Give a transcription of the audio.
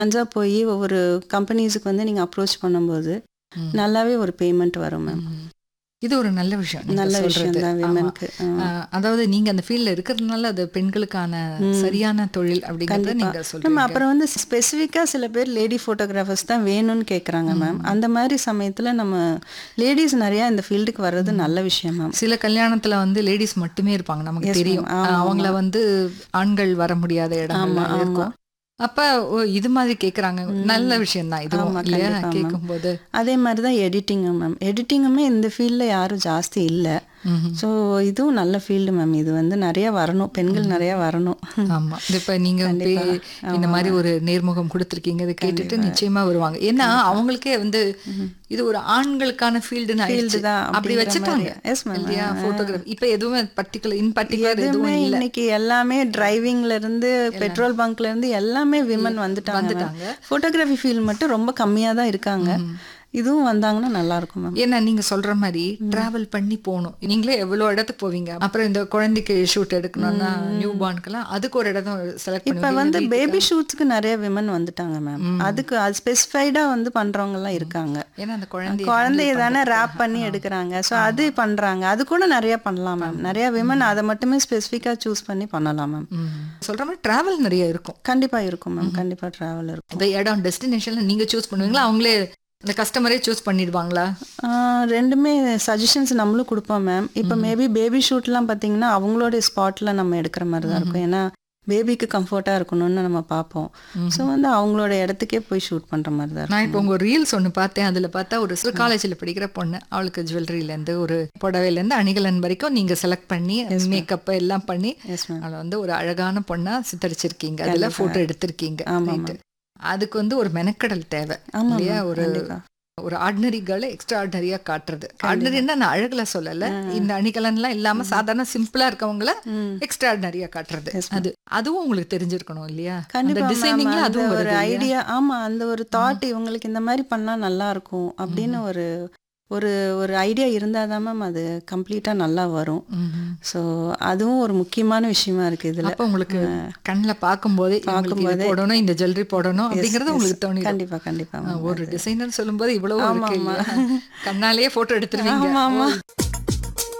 அட்வான்ஸாக போய் ஒவ்வொரு கம்பெனிஸுக்கு வந்து நீங்கள் அப்ரோச் பண்ணும்போது ம். நல்லாவே ஒரு பேமெண்ட் வரும் மேம் ம். இது ஒரு நல்ல விஷயம் நீங்க நல்ல விஷயம் சொல்றது. தான் ஆமா. விமனுக்கு ஆஹ், அதாவது நீங்க அந்த ஃபீல்ட்ல இருக்கிறதுனால அது பெண்களுக்கான சரியான தொழில் அப்படிங்கறத கண்டிப்பா. நீங்க நம்ம சொல்றீங்க அப்புறம் வந்து ஸ்பெசிஃபிக்காக சில பேர் லேடி ஃபோட்டோகிராஃபர்ஸ் தான் வேணும்னு கேட்குறாங்க மேம் அந்த மாதிரி சமயத்தில் நம்ம லேடிஸ் நிறையா இந்த ஃபீல்டுக்கு வர்றது நல்ல விஷயம் மேம் சில கல்யாணத்துல வந்து லேடிஸ் மட்டுமே இருப்பாங்க நமக்கு Yes, தெரியும் ma'am. ஆமா, அவங்கள வந்து ஆண்கள் வர முடியாத இடங்கள்லாம் ஆமா, இருக்கும் அப்ப ஓ, இது மாதிரி கேக்குறாங்க நல்ல விஷயம் தான் இதுவும் ஆமா, இல்லையா கண்டிப்பா, ma'am. கேட்கும்போது அதே மாதிரி தான் எடிட்டிங்கும் மேம் எடிட்டிங்குமே இந்த ஃபீல்டில் யாரும் ஜாஸ்தி இல்லை ம்ஹும். ஸோ இதுவும் நல்ல ஃபீல்டு மேம் இது வந்து நிறைய வரணும் பெண்கள் நிறைய வரணும் ஆமா இது இப்ப நீங்க கண்டிப்பா. போய் இந்த மாதிரி ஒரு நேர்முகம் கொடுத்துருக்கீங்க இதை கேட்டுட்டு நிச்சயமா வருவாங்க ஏன்னா அவங்களுக்கே வந்து இது ஒரு ஆண்களுக்கான ஃபீல்டுன்னு ஆயிடுச்சு தான் அப்படி அப்படிங்கிற வச்சுட்டாங்க மாதிரி. Yes, ma'am. இல்லையா போட்டோகிராஃபி இப்ப எதுவுமே பர்டிகுலர் இன் பர்டிகுலர் எதுவுமே எதுவும் இல்ல இன்னைக்கு எல்லாமே டிரைவிங்ல இருந்து பெட்ரோல் பங்க்ல இருந்து எல்லாமே விமன் வந்துட்டாங்க வந்துட்டாங்க. ஃபோட்டோகிராஃபி ஃபீல்ட் மட்டும் ரொம்ப கம்மியா தான் இருக்காங்க இதுவும் வந்தாங்கன்னா நல்லா இருக்கும் மேம் ஏன்னா நீங்க சொல்ற மாதிரி டிராவல் பண்ணி போகணும் நீங்களே எவ்வளவு இடத்துக்கு போவீங்க அப்புறம் இந்த குழந்தைக்கு ஷூட் எடுக்கணும்னா நியூ பார்னுக்கெல்லாம் அதுக்கு ஒரு இடம் செலக்ட் இப்ப பண்ணுவீங்க வந்து பேபி ஷூட்ஸ்க்கு நிறைய விமன் வந்துட்டாங்க மேம் அதுக்கு அது ஸ்பெசிஃபைடா வந்து பண்றவங்க எல்லாம் இருக்காங்க ஏன்னா அந்த குழந்தை குழந்தைய தானே ரேப் பண்ணி எடுக்கிறாங்க ஸோ அது பண்றாங்க அது கூட நிறைய பண்ணலாம் மேம் நிறைய விமன் அதை மட்டுமே ஸ்பெசிஃபிக்கா சூஸ் பண்ணி பண்ணலாம் மேம் சொல்ற மாதிரி டிராவல் நிறைய இருக்கும் கண்டிப்பா இருக்கும் மேம் கண்டிப்பா டிராவல் இருக்கும் இந்த இடம் டெஸ்டினேஷன்ல நீங்க சூஸ் பண்ணுவீங்களா அவங்களே அந்த கஸ்டமரே சூஸ் பண்ணிடுவாங்களா ஆஹ் ரெண்டுமே சஜஷன்ஸ் நம்மளும் கொடுப்போம் மேம் இப்போ மேபி பேபி ஷூட்லாம் பார்த்தீங்கன்னா அவங்களோட ஸ்பாட்டில் நம்ம எடுக்கிற மாதிரி தான் இருக்கும் ஏன்னா பேபிக்கு கம்ஃபர்ட்டாக இருக்கணும்னு நம்ம பார்ப்போம் ஸோ வந்து அவங்களோட இடத்துக்கே போய் ஷூட் பண்ணுற மாதிரி தான் நான் இப்போ உங்க ரீல்ஸ் ஒன்று பார்த்தேன் அதுல பார்த்தா ஒரு காலேஜில் படிக்கிற பொண்ணு அவளுக்கு ஜுவல்லரியில இருந்து ஒரு புடவையில இருந்து அணிகலன் வரைக்கும் நீங்க செலக்ட் பண்ணி மேக்கப் எல்லாம் பண்ணி எஸ் மேம் அவளை வந்து ஒரு அழகான பொண்ணா சித்தரிச்சிருக்கீங்க அதுல போட்டோ எடுத்திருக்கீங்க ஆமா, Right. அதுக்கு வந்து ஒரு மெனக்கடல் தேவை ஆமாம் இல்லையா ஒரு கண்டிப்பா ஒரு ஆர்டினரி கேர்ளை எக்ஸ்ட்ரா ஆர்டினரியா காட்டுறது ஆர்டினரின்னா நான் அழகுல சொல்லல இந்த அணிகலன்லாம் இல்லாம சாதாரண சிம்பிளா இருக்கவங்கள எக்ஸ்ட்ரா ஆர்டினரியா காட்டுறது அது அதுவும் உங்களுக்கு தெரிஞ்சிருக்கணும் இல்லையா அந்த கண்டிப்பா ma'am. டிசைனிங்ல அந்த அதுவும் ஒரு வருது இல்லையா? ஐடியா ஆமா அந்த ஒரு தாட் இவங்களுக்கு இந்த மாதிரி பண்ணா நல்லா இருக்கும் அப்படின்னு ஒரு ஒரு ஒரு ஐடியா இருந்தால் தான் மேம் அது கம்ப்ளீட்டாக நல்லா வரும் ம்ஹும். ஸோ அதுவும் ஒரு முக்கியமான விஷயமா இருக்கு இதில் அப்ப உங்களுக்கு கண்ணுல பார்க்கும்போது பார்க்கும்போது போடணும் இந்த ஜுவல்லரி போடணும் அப்படிங்கறது உங்களுக்கு தோணி கண்டிப்பா கண்டிப்பா ma'am. ஒரு டிசைனர் சொல்லும்போது இவ்வளவு இருக்கு இல்லையா? கண்ணாலேயே போட்டோ எடுத்துருவீங்க ஆமா, ஆமா. ஓ,